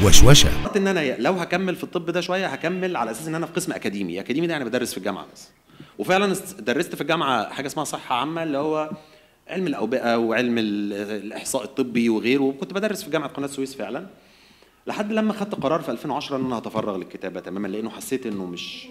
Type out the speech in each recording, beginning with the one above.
وشوشة قررت ان انا لو هكمل في الطب ده شويه هكمل على اساس ان انا في قسم اكاديمي اكاديمي ده يعني بدرس في الجامعه بس وفعلا است- درست في الجامعه حاجه اسمها صحه عامه اللي هو علم الاوبئه وعلم ال- الاحصاء الطبي وغيره وكنت بدرس في جامعه قناه السويس فعلا لحد لما خدت قرار في 2010 ان انا هتفرغ للكتابه تماما لانه حسيت انه مش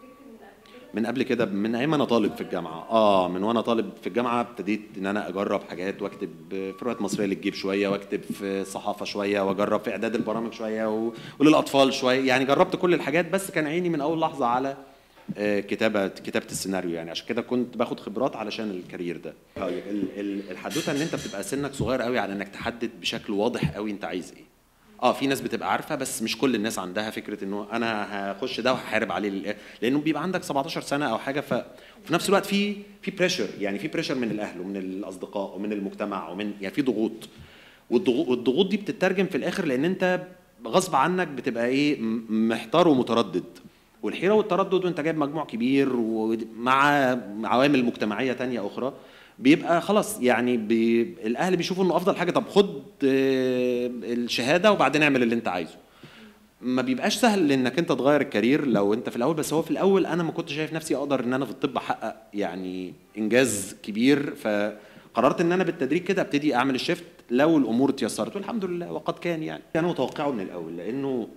من قبل كده من ايام انا طالب في الجامعه اه من وانا طالب في الجامعه ابتديت ان انا اجرب حاجات واكتب في روايات مصريه للجيب شويه واكتب في الصحافه شويه واجرب في اعداد البرامج شويه و... وللاطفال شويه يعني جربت كل الحاجات بس كان عيني من اول لحظه على آه، كتابه كتابه السيناريو يعني عشان كده كنت باخد خبرات علشان الكارير ده هقول لك، ال- ال- الحدوته ان انت بتبقى سنك صغير قوي على انك تحدد بشكل واضح قوي انت عايز ايه اه في ناس بتبقى عارفه بس مش كل الناس عندها فكره انه انا هخش ده وهحارب عليه للآخر. لانه بيبقى عندك 17 سنه او حاجه ف وفي نفس الوقت في في بريشر يعني في بريشر من الاهل ومن الاصدقاء ومن المجتمع ومن يعني في ضغوط والضغوط والضغوط دي بتترجم في الاخر لان انت غصب عنك بتبقى ايه م- محتار ومتردد والحيره والتردد وانت جايب مجموع كبير ومع عوامل مجتمعيه تانية اخرى بيبقى خلاص يعني بي الاهل بيشوفوا انه افضل حاجه طب خد آه، الشهاده وبعدين اعمل اللي انت عايزه ما بيبقاش سهل انك انت تغير الكارير لو انت في الاول بس هو في الاول انا ما كنت شايف نفسي اقدر ان انا في الطب احقق يعني انجاز كبير فقررت ان انا بالتدريج كده ابتدي اعمل الشيفت لو الامور اتيسرت والحمد لله وقد كان يعني انا متوقعه من الاول لانه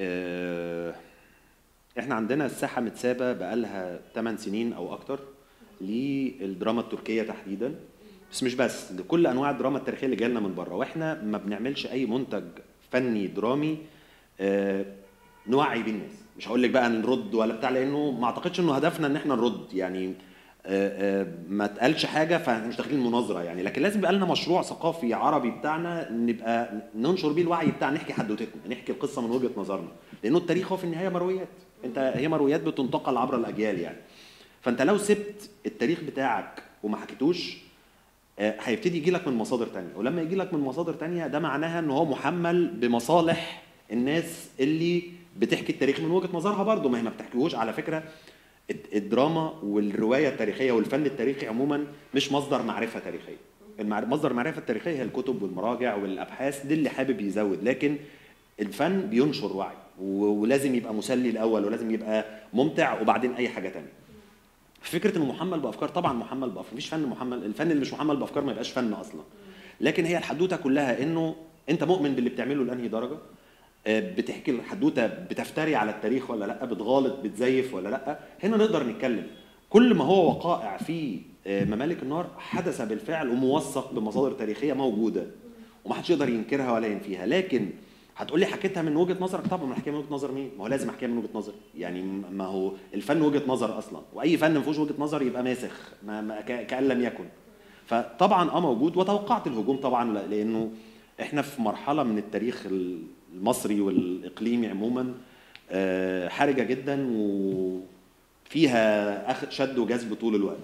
آه احنا عندنا الساحه متسابه بقالها 8 سنين او اكتر للدراما التركيه تحديدا بس مش بس لكل انواع الدراما التاريخيه اللي جالنا من بره واحنا ما بنعملش اي منتج فني درامي آه، نوعي بيه الناس مش هقول لك بقى نرد ولا بتاع لانه ما اعتقدش انه هدفنا ان احنا نرد يعني آه، آه، ما اتقالش حاجه فاحنا مش داخلين مناظره يعني لكن لازم يبقى لنا مشروع ثقافي عربي بتاعنا نبقى ننشر بيه الوعي بتاعنا نحكي حدوتتنا نحكي القصه من وجهه نظرنا لانه التاريخ هو في النهايه مرويات انت هي مرويات بتنتقل عبر الاجيال يعني فانت لو سبت التاريخ بتاعك وما حكيتوش آه، هيبتدي يجي لك من مصادر تانية ولما يجي لك من مصادر تانية ده معناها ان هو محمل بمصالح الناس اللي بتحكي التاريخ من وجهة نظرها برضه ما هي ما بتحكيهوش على فكرة الد- الدراما والرواية التاريخية والفن التاريخي عموما مش مصدر معرفة تاريخية المعر- مصدر المعرفة التاريخية هي الكتب والمراجع والأبحاث دي اللي حابب يزود لكن الفن بينشر وعي و- ولازم يبقى مسلي الأول ولازم يبقى ممتع وبعدين أي حاجة تانية فكره انه محمل بافكار طبعا محمل بافكار مفيش فن محمل الفن اللي مش محمل بافكار ما يبقاش فن اصلا لكن هي الحدوته كلها انه انت مؤمن باللي بتعمله لانهي درجه آه، بتحكي الحدوته بتفتري على التاريخ ولا لا بتغالط بتزيف ولا لا هنا نقدر نتكلم كل ما هو وقائع في آه، ممالك النار حدث بالفعل وموثق بمصادر تاريخيه موجوده ومحدش يقدر ينكرها ولا ينفيها لكن هتقول لي حكيتها من وجهه نظرك طبعا ما احكيها من وجهه نظر مين؟ ما هو لازم احكيها من وجهه نظري، يعني ما هو الفن وجهه نظر اصلا، واي فن ما فيهوش وجهه نظر يبقى ماسخ ما ما ك- كان لم يكن. فطبعا اه موجود وتوقعت الهجوم طبعا ل- لانه احنا في مرحله من التاريخ المصري والاقليمي عموما آه، حرجه جدا وفيها أخ- شد وجذب طول الوقت.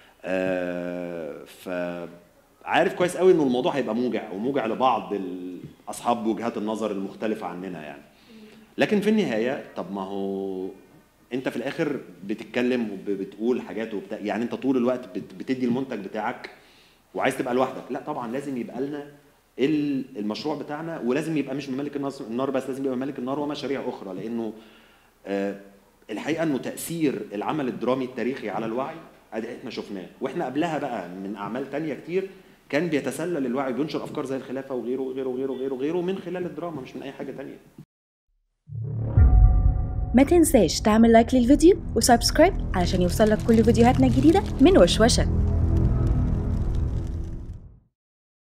آه، فعارف كويس قوي انه الموضوع هيبقى موجع وموجع لبعض ال- اصحاب وجهات النظر المختلفه عننا يعني لكن في النهايه طب ما هو انت في الاخر بتتكلم وبتقول حاجات وبتاع يعني انت طول الوقت بت- بتدي المنتج بتاعك وعايز تبقى لوحدك لا طبعا لازم يبقى لنا ال- المشروع بتاعنا ولازم يبقى مش ممالك النص- النار بس لازم يبقى ممالك النار ومشاريع اخرى لانه آه، الحقيقه انه تاثير العمل الدرامي التاريخي على الوعي ادي احنا شفناه واحنا قبلها بقى من اعمال تانية كتير كان بيتسلل الوعي بينشر افكار زي الخلافه وغيره وغيره وغيره وغيره وغيره من خلال الدراما مش من اي حاجه تانية ما تنساش تعمل لايك للفيديو وسبسكرايب علشان يوصلك كل فيديوهاتنا الجديدة من وشوشة